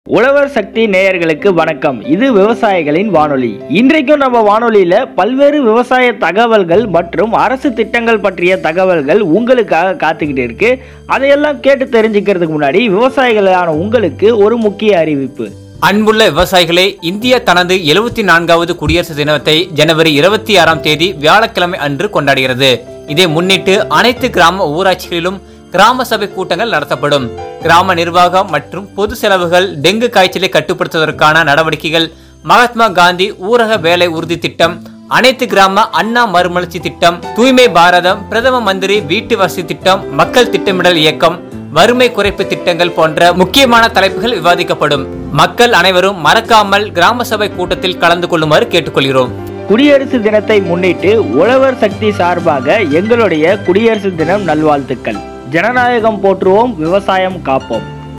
உழவர் சக்தி நேயர்களுக்கு வணக்கம் இது விவசாயிகளின் வானொலி இன்றைக்கும் நம்ம வானொலியில பல்வேறு விவசாய தகவல்கள் மற்றும் அரசு திட்டங்கள் பற்றிய தகவல்கள் உங்களுக்காக காத்துக்கிட்டு இருக்கு அதையெல்லாம் கேட்டு தெரிஞ்சுக்கிறதுக்கு முன்னாடி விவசாயிகளான உங்களுக்கு ஒரு முக்கிய அறிவிப்பு அன்புள்ள விவசாயிகளே இந்தியா தனது எழுபத்தி நான்காவது குடியரசு தினத்தை ஜனவரி இருபத்தி ஆறாம் தேதி வியாழக்கிழமை அன்று கொண்டாடுகிறது இதை முன்னிட்டு அனைத்து கிராம ஊராட்சிகளிலும் கிராம சபை கூட்டங்கள் நடத்தப்படும் கிராம நிர்வாகம் மற்றும் பொது செலவுகள் டெங்கு காய்ச்சலை கட்டுப்படுத்துவதற்கான நடவடிக்கைகள் மகாத்மா காந்தி ஊரக வேலை உறுதி திட்டம் அனைத்து கிராம அண்ணா மறுமலர்ச்சி திட்டம் தூய்மை பாரதம் பிரதம மந்திரி வீட்டு வசதி திட்டம் மக்கள் திட்டமிடல் இயக்கம் வறுமை குறைப்பு திட்டங்கள் போன்ற முக்கியமான தலைப்புகள் விவாதிக்கப்படும் மக்கள் அனைவரும் மறக்காமல் கிராம சபை கூட்டத்தில் கலந்து கொள்ளுமாறு கேட்டுக்கொள்கிறோம் குடியரசு தினத்தை முன்னிட்டு உழவர் சக்தி சார்பாக எங்களுடைய குடியரசு தினம் நல்வாழ்த்துக்கள் ஜனநாயகம் போற்றுவோம் விவசாயம் காப்போம்